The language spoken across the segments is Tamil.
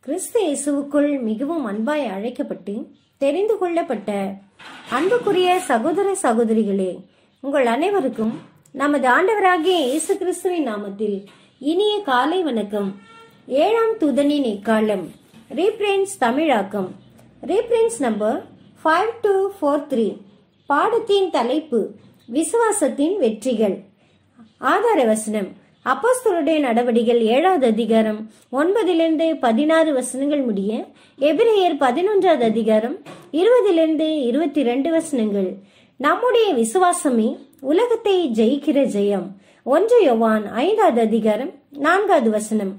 கிறிஸ்து இயேசுவுக்குள் மிகவும் அன்பாய் அழைக்கப்பட்டு தெரிந்து கொள்ளப்பட்ட அன்புக்குரிய சகோதர சகோதரிகளே உங்கள் அனைவருக்கும் நமது ஆண்டவராகிய இயேசு கிறிஸ்துவின் நாமத்தில் இனிய காலை வணக்கம் ஏழாம் தூதனின் இக்காலம் ரீப்ரின்ஸ் தமிழாக்கம் reprints number five two four three பாடத்தின் தலைப்பு விசுவாசத்தின் வெற்றிகள் ஆதார வசனம் அப்போஸ்தலருடைய நடவடிகள் ஏழாவது அதிகாரம் ஒன்பதிலிருந்து பதினாறு வசனங்கள் முடிய எபிரேயர் பதினொன்றாவது அதிகாரம் இருபதிலிருந்து இருபத்தி ரெண்டு வசனங்கள் நம்முடைய விசுவாசமே உலகத்தை ஜெயிக்கிற ஜெயம் ஒன்று யோவான் ஐந்தாவது அதிகாரம் நான்காவது வசனம்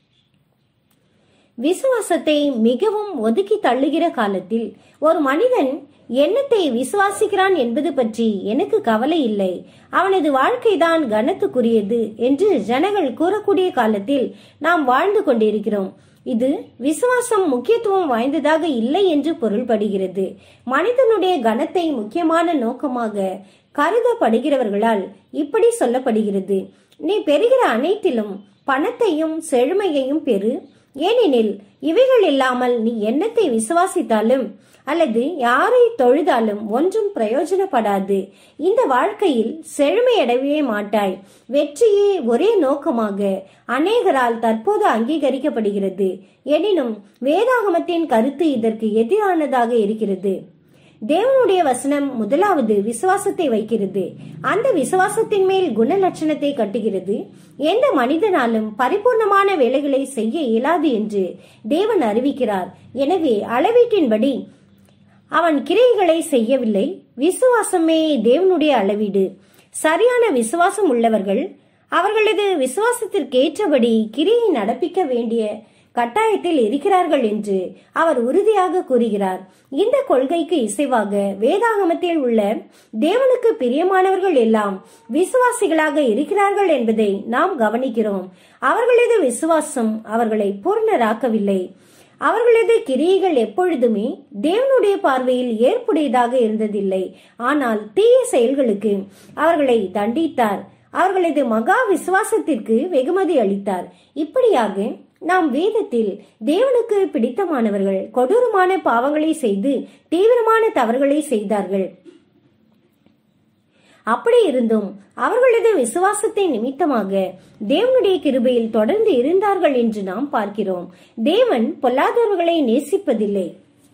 விசுவாசத்தை மிகவும் ஒதுக்கி தள்ளுகிற காலத்தில் ஒரு மனிதன் என்னத்தை விசுவாசிக்கிறான் என்பது பற்றி எனக்கு கவலை இல்லை அவனது வாழ்க்கைதான் கனத்துக்குரியது என்று ஜனங்கள் கூறக்கூடிய காலத்தில் நாம் வாழ்ந்து கொண்டிருக்கிறோம் இது விசுவாசம் முக்கியத்துவம் வாய்ந்ததாக இல்லை என்று பொருள்படுகிறது மனிதனுடைய கனத்தை முக்கியமான நோக்கமாக கருதப்படுகிறவர்களால் இப்படி சொல்லப்படுகிறது நீ பெறுகிற அனைத்திலும் பணத்தையும் செழுமையையும் பெறு ஏனெனில் இவைகள் இல்லாமல் நீ என்னத்தை விசுவாசித்தாலும் அல்லது யாரை தொழுதாலும் ஒன்றும் பிரயோஜனப்படாது இந்த வாழ்க்கையில் செழுமையடையவே மாட்டாய் வெற்றியே ஒரே நோக்கமாக அநேகரால் தற்போது அங்கீகரிக்கப்படுகிறது எனினும் வேதாகமத்தின் கருத்து இதற்கு எதிரானதாக இருக்கிறது தேவனுடைய வசனம் முதலாவது விசுவாசத்தை வைக்கிறது அந்த விசுவாசத்தின் மேல் குணலட்சணத்தை கட்டுகிறது எந்த மனிதனாலும் பரிபூர்ணமான வேலைகளை செய்ய இயலாது என்று தேவன் அறிவிக்கிறார் எனவே அளவீட்டின்படி அவன் கிரைகளை செய்யவில்லை விசுவாசமே தேவனுடைய அளவீடு சரியான விசுவாசம் உள்ளவர்கள் அவர்களது விசுவாசத்திற்கு ஏற்றபடி கிரியை நடப்பிக்க வேண்டிய கட்டாயத்தில் இருக்கிறார்கள் என்று அவர் உறுதியாக கூறுகிறார் இந்த கொள்கைக்கு இசைவாக வேதாகமத்தில் உள்ள தேவனுக்கு பிரியமானவர்கள் எல்லாம் விசுவாசிகளாக இருக்கிறார்கள் என்பதை நாம் கவனிக்கிறோம் அவர்களது விசுவாசம் அவர்களை பூர்ணராக்கவில்லை அவர்களது கிரியைகள் எப்பொழுதுமே தேவனுடைய பார்வையில் ஏற்புடையதாக இருந்ததில்லை ஆனால் தீய செயல்களுக்கு அவர்களை தண்டித்தார் அவர்களது மகா விசுவாசத்திற்கு வெகுமதி அளித்தார் இப்படியாக நாம் வேதத்தில் தேவனுக்கு பிடித்தமானவர்கள் கொடூரமான பாவங்களை செய்து தீவிரமான தவறுகளை செய்தார்கள் அப்படி இருந்தும் அவர்களது விசுவாசத்தின் நிமித்தமாக தேவனுடைய கிருபையில் தொடர்ந்து இருந்தார்கள் என்று நாம் பார்க்கிறோம் தேவன் பொல்லாதவர்களை நேசிப்பதில்லை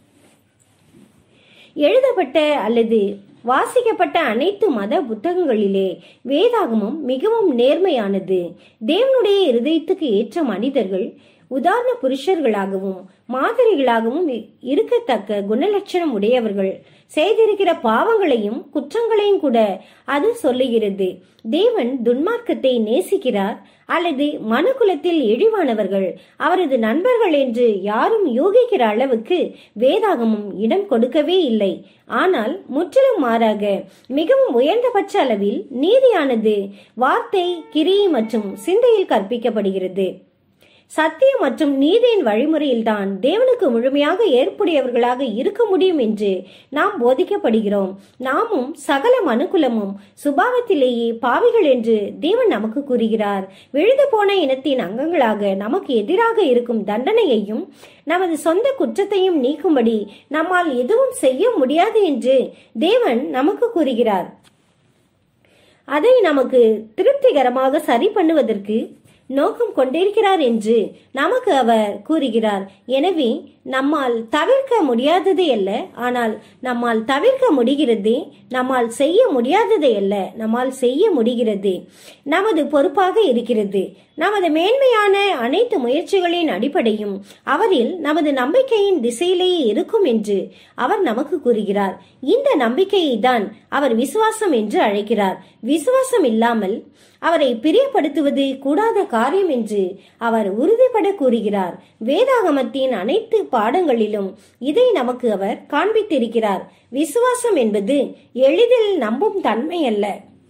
எழுதப்பட்ட அல்லது வாசிக்கப்பட்ட அனைத்து மத புத்தகங்களிலே வேதாகமம் மிகவும் நேர்மையானது தேவனுடைய இருதயத்துக்கு ஏற்ற மனிதர்கள் உதாரண புருஷர்களாகவும் மாதிரிகளாகவும் இருக்கத்தக்க குணலட்சணம் உடையவர்கள் செய்திருக்கிற பாவங்களையும் குற்றங்களையும் கூட அது சொல்லுகிறது தேவன் துன்மார்க்கத்தை நேசிக்கிறார் அல்லது மனுகுலத்தில் இழிவானவர்கள் அவரது நண்பர்கள் என்று யாரும் யூகிக்கிற அளவுக்கு வேதாகமும் இடம் கொடுக்கவே இல்லை ஆனால் முற்றிலும் மாறாக மிகவும் உயர்ந்தபட்ச அளவில் நீதியானது வார்த்தை கிரி மற்றும் சிந்தையில் கற்பிக்கப்படுகிறது சத்தியம் மற்றும் நீதியின் வழிமுறையில்தான் தேவனுக்கு முழுமையாக ஏற்புடையவர்களாக இருக்க முடியும் என்று நாம் போதிக்கப்படுகிறோம் நாமும் சகல மனுக்குலமும் சுபாவத்திலேயே பாவிகள் என்று தேவன் நமக்கு கூறுகிறார் விழுந்து போன இனத்தின் அங்கங்களாக நமக்கு எதிராக இருக்கும் தண்டனையையும் நமது சொந்த குற்றத்தையும் நீக்கும்படி நம்மால் எதுவும் செய்ய முடியாது என்று தேவன் நமக்கு கூறுகிறார் அதை நமக்கு திருப்திகரமாக சரி பண்ணுவதற்கு நோக்கம் கொண்டிருக்கிறார் என்று நமக்கு அவர் கூறுகிறார் எனவே நம்மால் தவிர்க்க முடியாதது அல்ல ஆனால் நம்மால் தவிர்க்க முடிகிறது நம்மால் செய்ய முடியாதது அல்ல நம்மால் செய்ய முடிகிறது நமது பொறுப்பாக இருக்கிறது நமது மேன்மையான அனைத்து முயற்சிகளின் அடிப்படையும் அவரில் நமது நம்பிக்கையின் திசையிலேயே இருக்கும் என்று அவர் நமக்கு கூறுகிறார் இந்த நம்பிக்கையை தான் அவர் விசுவாசம் என்று அழைக்கிறார் விசுவாசம் இல்லாமல் அவரை பிரியப்படுத்துவது கூடாத காரியம் என்று அவர் உறுதிபட கூறுகிறார் வேதாகமத்தின் அனைத்து பாடங்களிலும் இதை நமக்கு அவர் காண்பித்திருக்கிறார் விசுவாசம் என்பது எளிதில் நம்பும் தன்மை அல்ல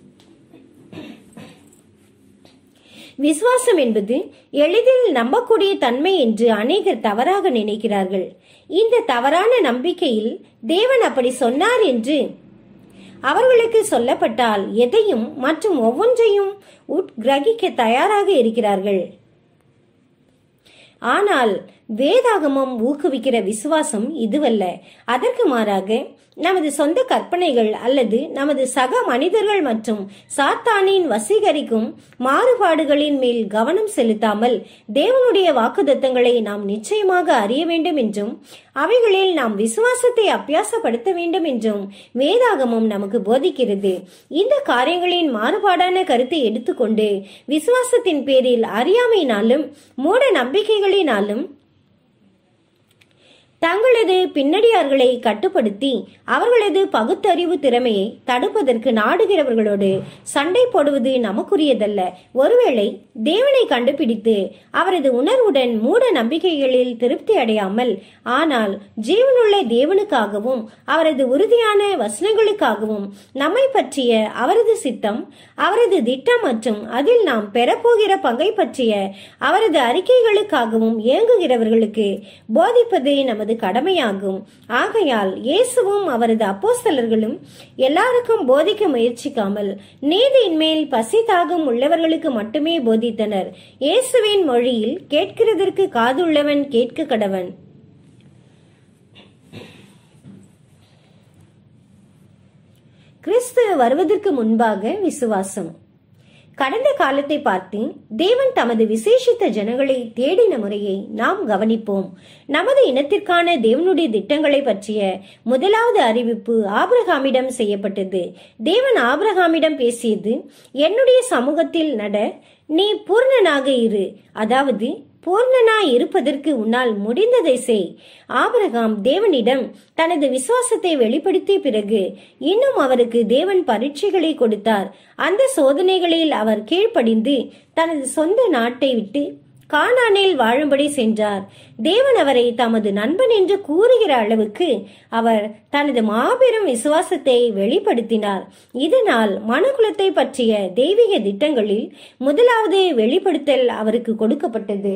விசுவாசம் என்பது எளிதில் நம்பக்கூடிய தன்மை என்று அநேகர் தவறாக நினைக்கிறார்கள் இந்த தவறான நம்பிக்கையில் தேவன் அப்படி சொன்னார் என்று அவர்களுக்கு சொல்லப்பட்டால் எதையும் மற்றும் ஒவ்வொன்றையும் உட்கிரகிக்க தயாராக இருக்கிறார்கள் ஆனால் வேதாகமம் ஊக்குவிக்கிற விசுவாசம் இதுவல்ல அதற்கு மாறாக நமது சொந்த கற்பனைகள் அல்லது நமது சக மனிதர்கள் மற்றும் சாத்தானின் வசீகரிக்கும் மாறுபாடுகளின் மேல் கவனம் செலுத்தாமல் தேவனுடைய வாக்குத்தத்தங்களை நாம் நிச்சயமாக அறிய வேண்டும் என்றும் அவைகளில் நாம் விசுவாசத்தை அபியாசப்படுத்த வேண்டும் என்றும் வேதாகமம் நமக்கு போதிக்கிறது இந்த காரியங்களின் மாறுபாடான கருத்தை எடுத்துக்கொண்டு விசுவாசத்தின் பேரில் அறியாமையினாலும் மூட நம்பிக்கைகளினாலும் தங்களது பின்னடியார்களை கட்டுப்படுத்தி அவர்களது பகுத்தறிவு திறமையை தடுப்பதற்கு நாடுகிறவர்களோடு சண்டை போடுவது நமக்குரியதல்ல ஒருவேளை தேவனை கண்டுபிடித்து அவரது உணர்வுடன் மூட நம்பிக்கைகளில் திருப்தி அடையாமல் ஆனால் ஜீவனுள்ள தேவனுக்காகவும் அவரது உறுதியான வசனங்களுக்காகவும் நம்மை பற்றிய அவரது சித்தம் அவரது திட்டம் மற்றும் அதில் நாம் பெறப்போகிற பங்கை பற்றிய அவரது அறிக்கைகளுக்காகவும் இயங்குகிறவர்களுக்கு போதிப்பது நமது கடமையாகும் ஆகையால் இயேசுவும் அவரது அப்போஸ்தலர்களும் எல்லாருக்கும் போதிக்க முயற்சிக்காமல் நீதியின் மேல் பசி தாகம் உள்ளவர்களுக்கு மட்டுமே போதித்தனர் இயேசுவின் மொழியில் கேட்கிறதற்கு காதுள்ளவன் கேட்க கடவன் கிறிஸ்து வருவதற்கு முன்பாக விசுவாசம் கடந்த காலத்தை பார்த்து தேவன் தமது விசேஷித்த ஜனங்களை தேடின முறையை நாம் கவனிப்போம் நமது இனத்திற்கான தேவனுடைய திட்டங்களை பற்றிய முதலாவது அறிவிப்பு ஆபிரகாமிடம் செய்யப்பட்டது தேவன் ஆபிரகாமிடம் பேசியது என்னுடைய சமூகத்தில் நட நீ பூர்ணனாக இரு அதாவது பூர்ணனாய் இருப்பதற்கு உன்னால் முடிந்ததை செய் ஆபிரகாம் தேவனிடம் தனது விசுவாசத்தை வெளிப்படுத்திய பிறகு இன்னும் அவருக்கு தேவன் பரீட்சைகளை கொடுத்தார் அந்த சோதனைகளில் அவர் கீழ்ப்படிந்து தனது சொந்த நாட்டை விட்டு கானானில் வாழும்படி சென்றார் தேவன் அவரை தமது நண்பன் என்று கூறுகிற அளவுக்கு அவர் தனது மாபெரும் விசுவாசத்தை வெளிப்படுத்தினார் இதனால் மனுகுலத்தை பற்றிய தெய்வீக திட்டங்களில் முதலாவது வெளிப்படுத்தல் அவருக்கு கொடுக்கப்பட்டது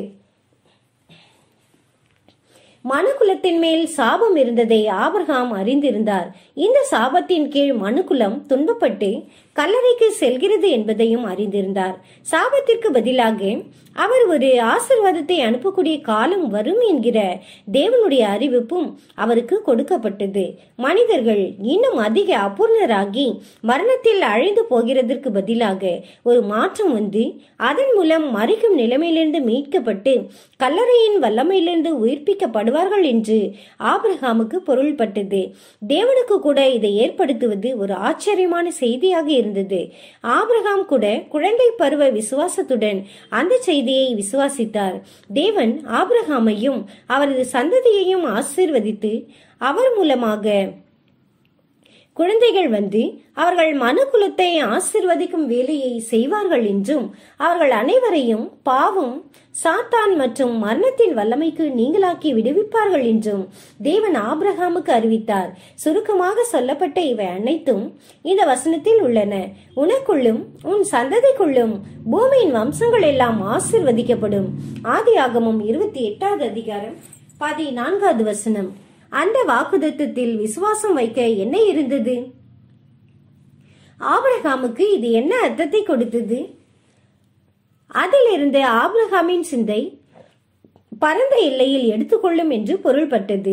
மனுக்குலத்தின் மேல் சாபம் இருந்ததை ஆபிரகாம் அறிந்திருந்தார் இந்த சாபத்தின் கீழ் மனுக்குலம் துன்பப்பட்டு கல்லறைக்கு செல்கிறது என்பதையும் அறிந்திருந்தார் சாபத்திற்கு பதிலாக அவர் ஒரு ஆசிர்வாதத்தை அனுப்பக்கூடிய காலம் வரும் என்கிற தேவனுடைய அறிவிப்பும் அவருக்கு கொடுக்கப்பட்டது மனிதர்கள் இன்னும் அதிக அபூர்ணராகி மரணத்தில் அழிந்து போகிறதற்கு பதிலாக ஒரு மாற்றம் வந்து அதன் மூலம் மறிக்கும் நிலைமையிலிருந்து மீட்கப்பட்டு கல்லறையின் வல்லமையிலிருந்து உயிர்ப்பிக்கப்படுவார்கள் என்று ஆபிரகாமுக்கு பொருள்பட்டது தேவனுக்கு கூட இதை ஏற்படுத்துவது ஒரு ஆச்சரியமான செய்தியாக இருந்தது ஆபிரகாம் கூட குழந்தை பருவ விசுவாசத்துடன் அந்த செய்தியை விசுவாசித்தார் தேவன் ஆபிரகாமையும் அவரது சந்ததியையும் ஆசீர்வதித்து அவர் மூலமாக குழந்தைகள் வந்து அவர்கள் மனுக்குலத்தை ஆசிர்வதிக்கும் வேலையை செய்வார்கள் என்றும் அவர்கள் அனைவரையும் பாவம் சாத்தான் மற்றும் மரணத்தின் வல்லமைக்கு நீங்களாக்கி விடுவிப்பார்கள் என்றும் தேவன் ஆபிரகாமுக்கு அறிவித்தார் சுருக்கமாக சொல்லப்பட்ட இவை அனைத்தும் இந்த வசனத்தில் உள்ளன உனக்குள்ளும் உன் சந்ததிக்குள்ளும் பூமியின் வம்சங்கள் எல்லாம் ஆசிர்வதிக்கப்படும் ஆதி ஆகமம் இருபத்தி எட்டாவது அதிகாரம் பதினான்காவது வசனம் அந்த வாக்குதத்தத்தில் விசுவாசம் வைக்க என்ன இருந்தது ஆபிரகாமுக்கு இது என்ன அர்த்தத்தை கொடுத்தது அதில் இருந்த ஆபிரகாமின் சிந்தை பரந்த எல்லையில் எடுத்துக்கொள்ளும் என்று பொருள்பட்டது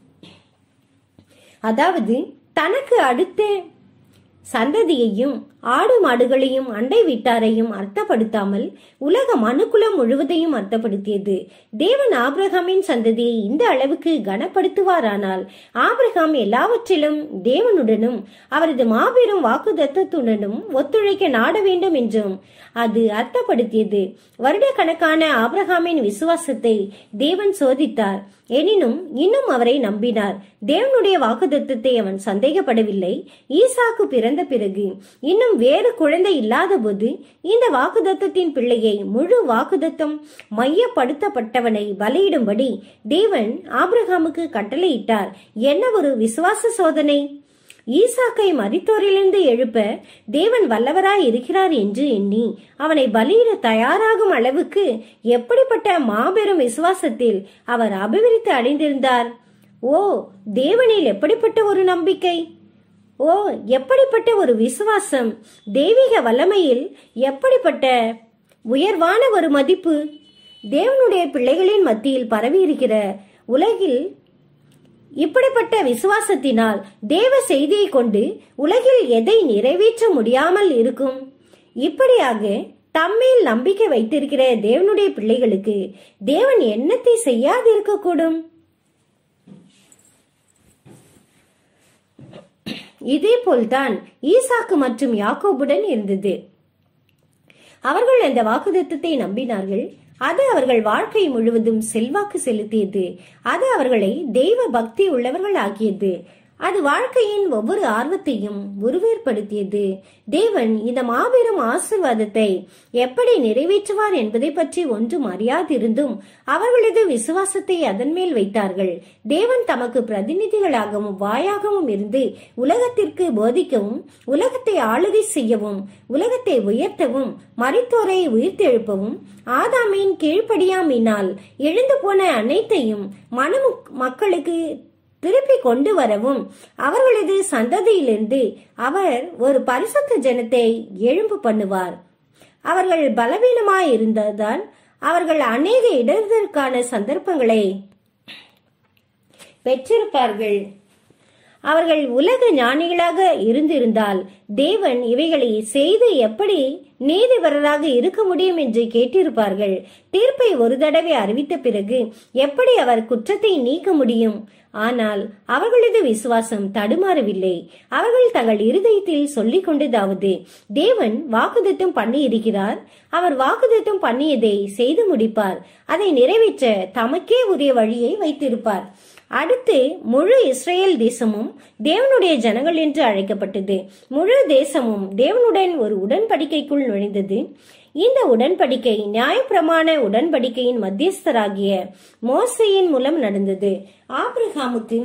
அதாவது தனக்கு அடுத்த சந்ததியையும் ஆடு மாடுகளையும் அண்டை வீட்டாரையும் அர்த்தப்படுத்தாமல் உலக மனுக்குலம் முழுவதையும் அர்த்தப்படுத்தியது தேவன் ஆபிரகாமின் சந்ததியை இந்த அளவுக்கு கனப்படுத்துவாரானால் ஆபிரகாம் எல்லாவற்றிலும் தேவனுடனும் அவரது மாபெரும் வாக்குதத்தத்துடனும் ஒத்துழைக்க நாட வேண்டும் என்றும் அது அர்த்தப்படுத்தியது வருடக்கணக்கான ஆபிரகாமின் விசுவாசத்தை தேவன் சோதித்தார் எனினும் இன்னும் அவரை நம்பினார் தேவனுடைய வாக்குதத்தத்தை அவன் சந்தேகப்படவில்லை ஈசாக்கு பிறந்த பிறகு இன்னும் வேறு குழந்தை இல்லாத போது இந்த வாக்குதத்தத்தின் பிள்ளையை முழு வாக்குதத்தம் மையப்படுத்தப்பட்டவனை பலியிடும்படி தேவன் ஆபிரகாமுக்கு கட்டளையிட்டார் என்ன ஒரு விசுவாச சோதனை ஈசாக்கை மரித்தோரிலிருந்து எழுப்ப தேவன் வல்லவராய் இருக்கிறார் என்று எண்ணி அவனை பலியிட தயாராகும் அளவுக்கு எப்படிப்பட்ட மாபெரும் விசுவாசத்தில் அவர் அபிவிருத்தி அடைந்திருந்தார் ஓ தேவனில் எப்படிப்பட்ட ஒரு நம்பிக்கை ஓ எப்படிப்பட்ட ஒரு விசுவாசம் தெய்வீக வல்லமையில் எப்படிப்பட்ட உயர்வான ஒரு மதிப்பு தேவனுடைய பிள்ளைகளின் மத்தியில் பரவியிருக்கிற உலகில் இப்படிப்பட்ட விசுவாசத்தினால் தேவ செய்தியை கொண்டு உலகில் எதை நிறைவேற்ற முடியாமல் இருக்கும் இப்படியாக தம்மேல் நம்பிக்கை வைத்திருக்கிற தேவனுடைய பிள்ளைகளுக்கு தேவன் என்னத்தை செய்யாதிருக்கக்கூடும் இதே போல்தான் ஈசாக்கு மற்றும் யாக்கோபுடன் இருந்தது அவர்கள் அந்த வாக்குதத்தத்தை நம்பினார்கள் அது அவர்கள் வாழ்க்கை முழுவதும் செல்வாக்கு செலுத்தியது அது அவர்களை தெய்வ பக்தி உள்ளவர்கள் ஆக்கியது அது வாழ்க்கையின் ஒவ்வொரு ஆர்வத்தையும் உருவேற்படுத்தியது தேவன் இந்த மாபெரும் ஆசிர்வாதத்தை எப்படி நிறைவேற்றுவார் என்பதை பற்றி ஒன்றும் அறியாதிருந்தும் அவர்களது விசுவாசத்தை அதன் மேல் வைத்தார்கள் தேவன் தமக்கு பிரதிநிதிகளாகவும் வாயாகவும் இருந்து உலகத்திற்கு போதிக்கவும் உலகத்தை ஆளுகை செய்யவும் உலகத்தை உயர்த்தவும் மரித்தோரை உயிர்த்தெழுப்பவும் ஆதாமின் கீழ்ப்படியாமினால் எழுந்து போன அனைத்தையும் மன மக்களுக்கு திருப்பி கொண்டு வரவும் அவர்களது சந்ததியிலிருந்து அவர் ஒரு பரிசுத்த ஜனத்தை எழும்பு பண்ணுவார் அவர்கள் பலவீனமாய் இருந்ததால் அவர்கள் அநேக இடர்களுக்கான சந்தர்ப்பங்களை பெற்றிருப்பார்கள் அவர்கள் உலக ஞானிகளாக இருந்திருந்தால் தேவன் இவைகளை செய்து எப்படி நீதிபரராக இருக்க முடியும் என்று கேட்டிருப்பார்கள் தீர்ப்பை ஒரு தடவை அறிவித்த பிறகு எப்படி அவர் குற்றத்தை நீக்க முடியும் ஆனால் அவர்களது விசுவாசம் தடுமாறவில்லை அவர்கள் தங்கள் இருதயத்தில் சொல்லிக் கொண்டதாவது தேவன் வாக்குதத்தம் பண்ணி இருக்கிறார் அவர் வாக்குதத்தம் பண்ணியதை செய்து முடிப்பார் அதை நிறைவேற்ற தமக்கே உரிய வழியை வைத்திருப்பார் அடுத்து முழு இஸ்ரேல் தேசமும் தேவனுடைய ஜனங்கள் என்று அழைக்கப்பட்டது முழு தேசமும் தேவனுடன் ஒரு உடன்படிக்கைக்குள் நுழைந்தது இந்த உடன்படிக்கை நியாயப்பிரமாண உடன்படிக்கையின் மத்தியஸ்தராகிய மோசையின் மூலம் நடந்தது ஆபிரகாமுக்கு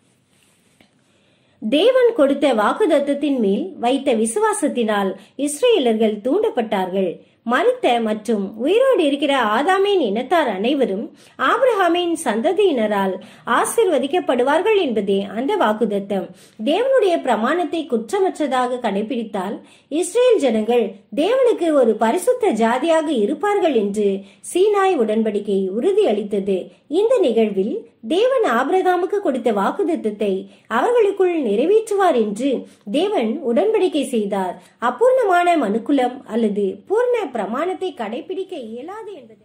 தேவன் கொடுத்த வாக்குதத்தத்தின் மேல் வைத்த விசுவாசத்தினால் இஸ்ரேலர்கள் தூண்டப்பட்டார்கள் மரித்த மற்றும் உயிரோடு இருக்கிற ஆதாமின் இனத்தார் அனைவரும் ஆபிரஹாமின் சந்ததியினரால் ஆசிர்வதிக்கப்படுவார்கள் என்பதே அந்த வாக்குதத்தம் தேவனுடைய பிரமாணத்தை குற்றமற்றதாக கடைபிடித்தால் இஸ்ரேல் ஜனங்கள் தேவனுக்கு ஒரு பரிசுத்த ஜாதியாக இருப்பார்கள் என்று சீனாய் உடன்படிக்கை உறுதியளித்தது இந்த நிகழ்வில் தேவன் ஆபிரகாமுக்கு கொடுத்த வாக்குதத்தத்தை அவர்களுக்குள் நிறைவேற்றுவார் என்று தேவன் உடன்படிக்கை செய்தார் அபூர்ணமான மனுக்குலம் அல்லது பூர்ண பிரமாணத்தை கடைபிடிக்க இயலாது என்பது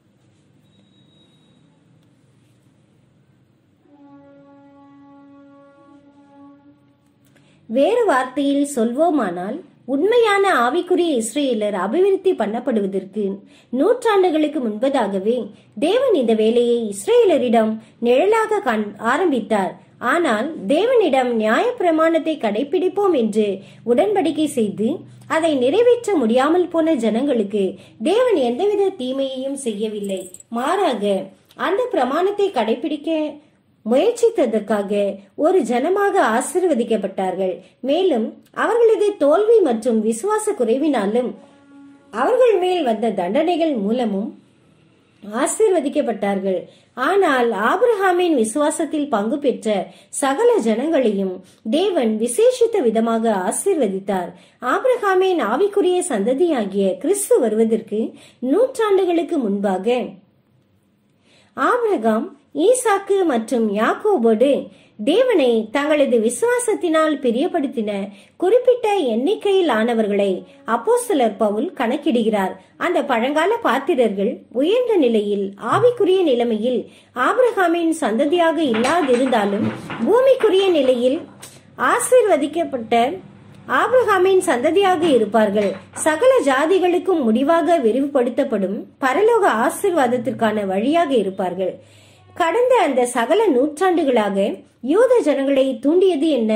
வேறு வார்த்தையில் சொல்வோமானால் உண்மையான ஆவிக்குரிய இஸ்ரேலர் அபிவிருத்தி பண்ணப்படுவதற்கு நூற்றாண்டுகளுக்கு முன்பதாகவே தேவன் இந்த வேலையை இஸ்ரேலரிடம் நிழலாக கண் ஆரம்பித்தார் ஆனால் தேவனிடம் நியாய பிரமாணத்தை கடைபிடிப்போம் என்று உடன்படிக்கை செய்து அதை நிறைவேற்ற முடியாமல் போன ஜனங்களுக்கு தேவன் எந்தவித தீமையையும் செய்யவில்லை மாறாக அந்த பிரமாணத்தை கடைபிடிக்க முயற்சித்ததற்காக ஒரு ஜனமாக ஆசிர்வதிக்கப்பட்டார்கள் மேலும் அவர்களது தோல்வி மற்றும் விசுவாச குறைவினாலும் அவர்கள் மேல் வந்த தண்டனைகள் மூலமும் ஆசிர்வதிக்கப்பட்டார்கள் ஆனால் ஆபிரஹாமின் விசுவாசத்தில் பங்கு பெற்ற சகல ஜனங்களையும் தேவன் விசேஷித்த விதமாக ஆசிர்வதித்தார் ஆபிரஹாமின் ஆவிக்குரிய சந்ததியாகிய கிறிஸ்து வருவதற்கு நூற்றாண்டுகளுக்கு முன்பாக ஆபிரகாம் ஈசாக்கு மற்றும் யாக்கோபோடு தேவனை தங்களது விசுவாசத்தினால் பிரியப்படுத்தின குறிப்பிட்ட எண்ணிக்கையில் ஆனவர்களை அப்போஸ்தலர் பவுல் கணக்கிடுகிறார் அந்த பழங்கால பாத்திரர்கள் உயர்ந்த நிலையில் ஆவிக்குரிய நிலைமையில் ஆபிரகாமின் சந்ததியாக இல்லாதிருந்தாலும் பூமிக்குரிய நிலையில் ஆசீர்வதிக்கப்பட்ட ஆபிரகாமின் சந்ததியாக இருப்பார்கள் சகல ஜாதிகளுக்கும் முடிவாக விரிவுபடுத்தப்படும் பரலோக ஆசிர்வாதத்திற்கான வழியாக இருப்பார்கள் கடந்த அந்த சகல நூற்றாண்டுகளாக யூத ஜனங்களை தூண்டியது என்ன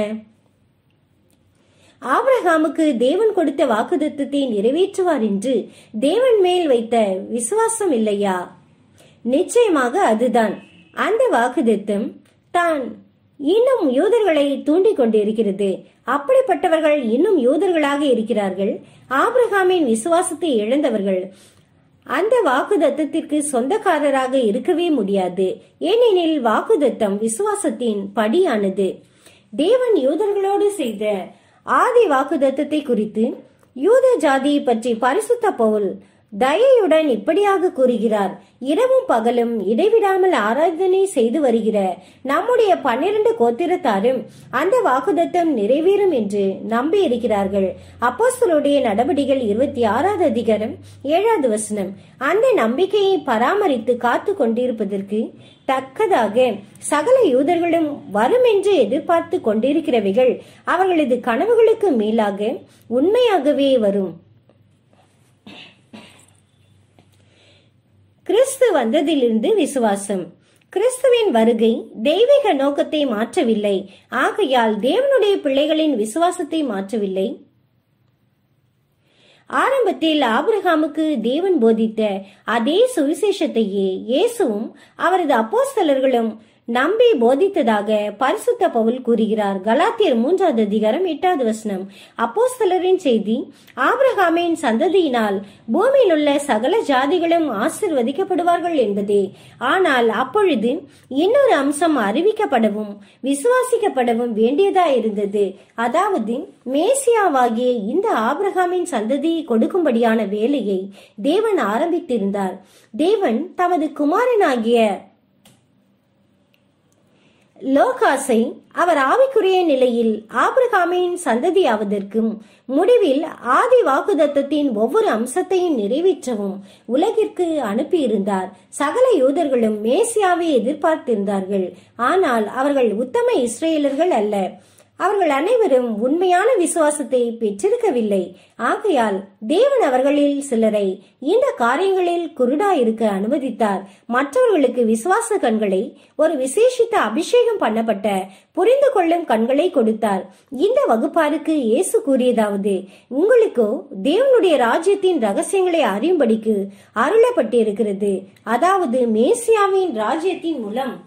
ஆபிரகாமுக்கு தேவன் கொடுத்த வாக்குதத்தத்தை நிறைவேற்றுவார் என்று தேவன் மேல் வைத்த விசுவாசம் இல்லையா நிச்சயமாக அதுதான் அந்த வாக்குதத்தம் தான் இன்னும் யூதர்களை தூண்டிக் கொண்டிருக்கிறது அப்படிப்பட்டவர்கள் இன்னும் யூதர்களாக இருக்கிறார்கள் ஆபிரகாமின் விசுவாசத்தை இழந்தவர்கள் அந்த வாக்குதத்தத்திற்கு சொந்தக்காரராக இருக்கவே முடியாது ஏனெனில் வாக்குதத்தம் விசுவாசத்தின் படியானது தேவன் யூதர்களோடு செய்த ஆதி வாக்குதத்தத்தை குறித்து யூத ஜாதியை பற்றி பரிசுத்த பவுல் தயையுடன் இப்படியாக கூறுகிறார் இரவும் பகலும் இடைவிடாமல் ஆராதனை செய்து வருகிற நம்முடைய பன்னிரண்டு கோத்திரத்தாரும் அந்த வாக்குதத்தம் நிறைவேறும் என்று நம்பி இருக்கிறார்கள் அப்போஸ்தலருடைய நடவடிகள் இருபத்தி ஆறாவது அதிகாரம் ஏழாவது வசனம் அந்த நம்பிக்கையை பராமரித்து காத்து கொண்டிருப்பதற்கு தக்கதாக சகல யூதர்களும் வரும் என்று எதிர்பார்த்து கொண்டிருக்கிறவைகள் அவர்களது கனவுகளுக்கு மேலாக உண்மையாகவே வரும் கிறிஸ்து வந்ததிலிருந்து விசுவாசம் கிறிஸ்துவின் வருகை தெய்வீக நோக்கத்தை மாற்றவில்லை ஆகையால் தேவனுடைய பிள்ளைகளின் விசுவாசத்தை மாற்றவில்லை ஆரம்பத்தில் ஆபிரகாமுக்கு தேவன் போதித்த அதே சுவிசேஷத்தையே இயேசுவும் அவரது அப்போஸ்தலர்களும் நம்பி போதித்ததாக பரிசுத்த பவுல் கூறுகிறார் கலாத்தியர் மூன்றாவது அதிகாரம் எட்டாவது வசனம் அப்போஸ்தலரின் செய்தி ஆபிரகாமின் சந்ததியினால் பூமியில் உள்ள சகல ஜாதிகளும் ஆசிர்வதிக்கப்படுவார்கள் என்பதே ஆனால் அப்பொழுது இன்னொரு அம்சம் அறிவிக்கப்படவும் விசுவாசிக்கப்படவும் வேண்டியதா இருந்தது அதாவது மேசியாவாகிய இந்த ஆபிரகாமின் சந்ததியை கொடுக்கும்படியான வேலையை தேவன் ஆரம்பித்திருந்தார் தேவன் தமது குமாரனாகிய லோகாஸை அவர் ஆவிக்குரிய நிலையில் ஆபிரகாமின் சந்ததியாவதற்கும் முடிவில் ஆதி வாக்குதத்தத்தின் ஒவ்வொரு அம்சத்தையும் நிறைவேற்றவும் உலகிற்கு அனுப்பியிருந்தார் சகல யூதர்களும் மேசியாவை எதிர்பார்த்திருந்தார்கள் ஆனால் அவர்கள் உத்தம இஸ்ரேலர்கள் அல்ல அவர்கள் அனைவரும் உண்மையான விசுவாசத்தை பெற்றிருக்கவில்லை ஆகையால் தேவன் அவர்களில் சிலரை இந்த காரியங்களில் குருடாயிருக்க அனுமதித்தார் மற்றவர்களுக்கு விசுவாச கண்களை ஒரு விசேஷித்த அபிஷேகம் பண்ணப்பட்ட புரிந்து கொள்ளும் கண்களை கொடுத்தார் இந்த வகுப்பாருக்கு இயேசு கூறியதாவது உங்களுக்கோ தேவனுடைய ராஜ்யத்தின் ரகசியங்களை அறியும்படிக்கு அருளப்பட்டிருக்கிறது அதாவது மேசியாவின் ராஜ்யத்தின் மூலம்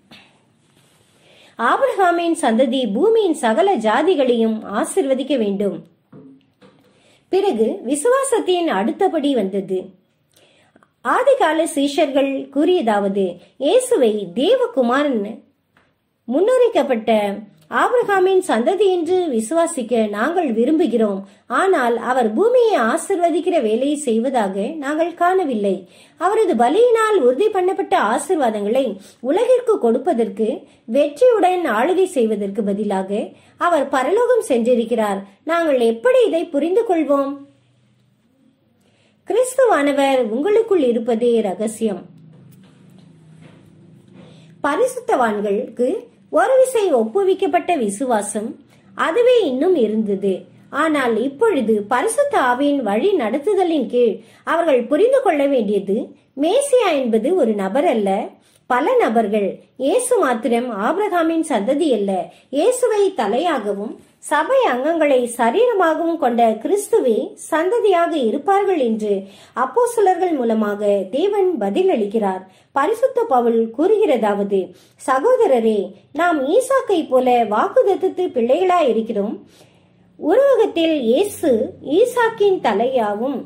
ஆபிரகாமின் சந்ததி பூமியின் சகல ஜாதிகளையும் ஆசிர்வதிக்க வேண்டும் பிறகு விசுவாசத்தின் அடுத்தபடி வந்தது ஆதிகால சீஷர்கள் கூறியதாவது இயேசுவை தேவகுமாரன் முன்னுரைக்கப்பட்ட ஆபிரகாமின் சந்ததி என்று விசுவாசிக்க நாங்கள் விரும்புகிறோம் ஆனால் அவர் பூமியை ஆசிர்வதிக்கிற வேலையை செய்வதாக நாங்கள் காணவில்லை அவரது பலியினால் உறுதி பண்ணப்பட்ட ஆசிர்வாதங்களை உலகிற்கு கொடுப்பதற்கு வெற்றியுடன் ஆளுகை செய்வதற்கு பதிலாக அவர் பரலோகம் சென்றிருக்கிறார் நாங்கள் எப்படி இதை புரிந்து கொள்வோம் கிறிஸ்துவானவர் உங்களுக்குள் இருப்பதே ரகசியம் பரிசுத்தவான்களுக்கு ஒரு விசை ஒப்புவிக்கப்பட்ட விசுவாசம் அதுவே இன்னும் இருந்தது ஆனால் இப்பொழுது பரிசுத்த ஆவியின் வழி நடத்துதலின் கீழ் அவர்கள் புரிந்து கொள்ள வேண்டியது மேசியா என்பது ஒரு நபர் அல்ல பல நபர்கள் இயேசு மாத்திரம் ஆபிரகாமின் சந்ததி அல்ல இயேசுவை தலையாகவும் சபை அங்கங்களை சரீரமாகவும் கொண்ட கிறிஸ்துவே சந்ததியாக இருப்பார்கள் என்று அப்போஸ்தலர்கள் மூலமாக தேவன் பதிலளிக்கிறார் பரிசுத்த பவுல் கூறுகிறதாவது சகோதரரே நாம் ஈசாக்கை போல வாக்குதத்தத்து பிள்ளைகளாய் இருக்கிறோம் உருவகத்தில் இயேசு ஈசாக்கின் தலையாவும்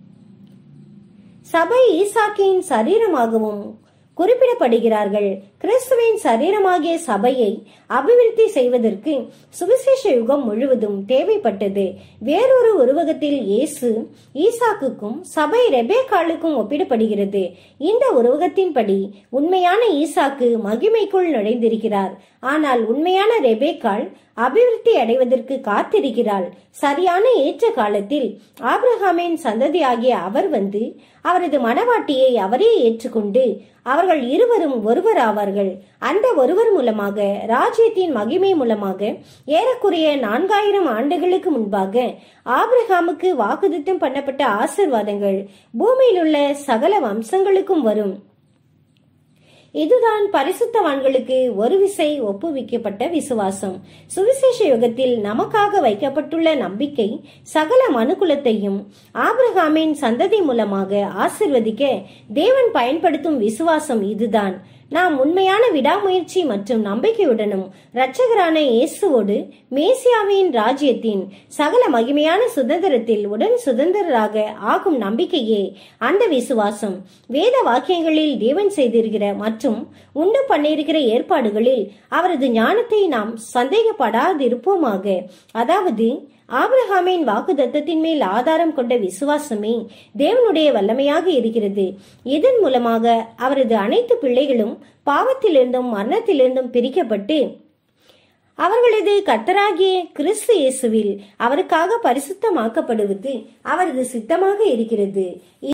சபை ஈசாக்கின் சரீரமாகவும் குறிப்பிடப்படுகிறார்கள் கிறிஸ்துவின் சரீரமாகிய சபையை அபிவிருத்தி செய்வதற்கு சுவிசேஷ யுகம் முழுவதும் தேவைப்பட்டது வேறொரு உருவகத்தில் இயேசு ஈசாக்குக்கும் சபை ரெபேக்காலுக்கும் ஒப்பிடப்படுகிறது இந்த உருவகத்தின்படி உண்மையான ஈசாக்கு மகிமைக்குள் நுழைந்திருக்கிறார் ஆனால் உண்மையான ரெபேக்கால் அபிவிருத்தி அடைவதற்கு காத்திருக்கிறாள் சரியான ஏற்ற காலத்தில் ஆபிரகாமின் சந்ததியாகிய அவர் வந்து அவரது மனவாட்டியை அவரே ஏற்றுக்கொண்டு அவர்கள் இருவரும் ஒருவர் ஆவார்கள் அந்த ஒருவர் மூலமாக ராஜ்யத்தின் மகிமை மூலமாக ஏறக்குறைய நான்காயிரம் ஆண்டுகளுக்கு முன்பாக ஆபிரகாமுக்கு வாக்குதித்தம் பண்ணப்பட்ட ஆசிர்வாதங்கள் பூமியில் உள்ள சகல வம்சங்களுக்கும் வரும் இதுதான் பரிசுத்தவான்களுக்கு ஒரு விசை ஒப்புவிக்கப்பட்ட விசுவாசம் சுவிசேஷ யுகத்தில் நமக்காக வைக்கப்பட்டுள்ள நம்பிக்கை சகல மனுக்குலத்தையும் ஆபிரகாமின் சந்ததி மூலமாக ஆசிர்வதிக்க தேவன் பயன்படுத்தும் விசுவாசம் இதுதான் நாம் உண்மையான விடாமுயற்சி மற்றும் நம்பிக்கையுடனும் இரட்சகரான இயேசுவோடு மேசியாவின் ராஜ்யத்தின் சகல மகிமையான சுதந்திரத்தில் உடன் சுதந்திரராக ஆகும் நம்பிக்கையே அந்த விசுவாசம் வேத வாக்கியங்களில் தேவன் செய்திருக்கிற மற்றும் உண்டு பண்ணியிருக்கிற ஏற்பாடுகளில் அவரது ஞானத்தை நாம் சந்தேகப்படாதிருப்போமாக அதாவது ஆபிரகாமின் வாக்குத்தத்தத்தின் மேல் ஆதாரம் கொண்ட விசுவாசமே தேவனுடைய வல்லமையாக இருக்கிறது இதன் மூலமாக அவரது அனைத்து பிள்ளைகளும் பாவத்திலிருந்தும் மரணத்திலிருந்தும் பிரிக்கப்பட்டு அவர்களது கர்த்தராகிய கிறிஸ்து இயேசுவில் அவருக்காக பரிசுத்தமாக்கப்படுவது அவரது சித்தமாக இருக்கிறது